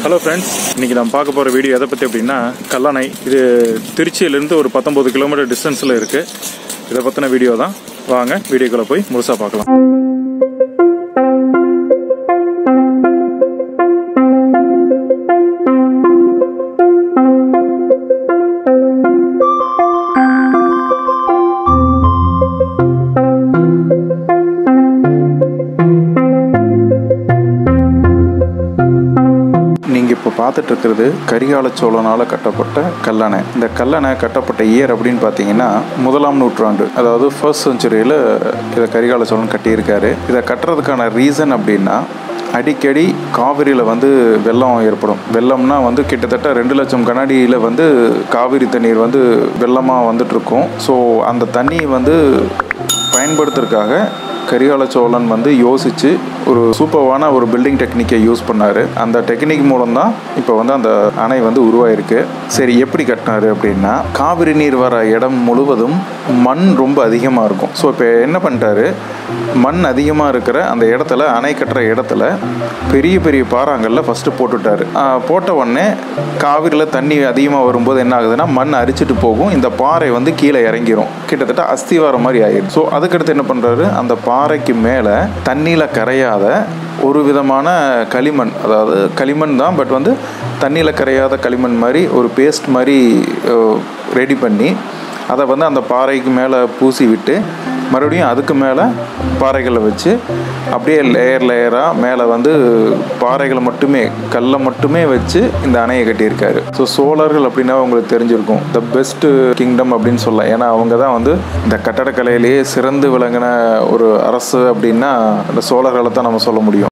hello friends இன்னைக்கு நம்ம பார்க்க போகிற வீடியோ எதை பற்றி அப்படின்னா கல்லணை இது திருச்சியிலேருந்து ஒரு பத்தொம்பது கிலோமீட்டர் டிஸ்டன்ஸில் இருக்குது இதை பற்றின வீடியோ தான் வாங்க வீடியோக்குள்ளே போய் முழுசாக பார்க்கலாம் நீங்கள் இப்போ பார்த்துட்டு இருக்கிறது கரிகால சோழனால் கட்டப்பட்ட கல்லணை இந்த கல்லணை கட்டப்பட்ட இயர் அப்படின்னு பார்த்தீங்கன்னா முதலாம் நூற்றாண்டு அதாவது ஃபர்ஸ்ட் செஞ்சுரியில் இதை கரிகால சோழன் கட்டியிருக்காரு இதை கட்டுறதுக்கான ரீசன் அப்படின்னா அடிக்கடி காவிரியில் வந்து வெள்ளம் ஏற்படும் வெள்ளம்னா வந்து கிட்டத்தட்ட ரெண்டு லட்சம் கண்ணாடியில் வந்து காவிரி தண்ணீர் வந்து வெள்ளமாக வந்துட்டு இருக்கும் ஸோ அந்த தண்ணி வந்து பயன்படுத்துறதுக்காக கரிகால சோழன் வந்து யோசித்து ஒரு சூப்பர்வான ஒரு பில்டிங் டெக்னிக்கை யூஸ் பண்ணார் அந்த டெக்னிக் மூலம் தான் இப்போ வந்து அந்த அணை வந்து உருவாயிருக்கு சரி எப்படி கட்டினாரு அப்படின்னா காவிரி நீர் வர இடம் முழுவதும் மண் ரொம்ப அதிகமாக இருக்கும் ஸோ இப்போ என்ன பண்ணிட்டாரு மண் அதிகமாக இருக்கிற அந்த இடத்துல அணை கட்டுற இடத்துல பெரிய பெரிய பாறாங்கல்ல ஃபஸ்ட்டு போட்டுட்டாரு ஆஹ் போட்ட உடனே காவிரியில் தண்ணி அதிகமாக வரும்போது என்ன ஆகுதுன்னா மண் அரிச்சிட்டு போகும் இந்த பாறை வந்து கீழே இறங்கிரும் கிட்டத்தட்ட அஸ்திவாரம் மாதிரி ஆயிடும் ஸோ அதுக்கடுத்து என்ன பண்ணுறாரு அந்த பாறைக்கு மேலே தண்ணியில் கரையாத ஒரு விதமான களிமண் அதாவது களிமண் தான் பட் வந்து தண்ணியில் கரையாத களிமண் மாதிரி ஒரு பேஸ்ட் மாதிரி ரெடி பண்ணி அதை வந்து அந்த பாறைக்கு மேலே பூசி விட்டு மறுபடியும் அதுக்கு மேலே பாறைகளை வச்சு அப்படியே லேயர் லேயராக மேலே வந்து பாறைகளை மட்டுமே கல்லை மட்டுமே வச்சு இந்த அணையை கட்டியிருக்காரு ஸோ சோழர்கள் அப்படின்னா உங்களுக்கு தெரிஞ்சிருக்கும் த பெஸ்ட்டு கிங்டம் அப்படின்னு சொல்லலாம் ஏன்னா அவங்க தான் வந்து இந்த கட்டடக்கலையிலேயே சிறந்து விளங்கின ஒரு அரசு அப்படின்னா இந்த சோழர்களை தான் நம்ம சொல்ல முடியும்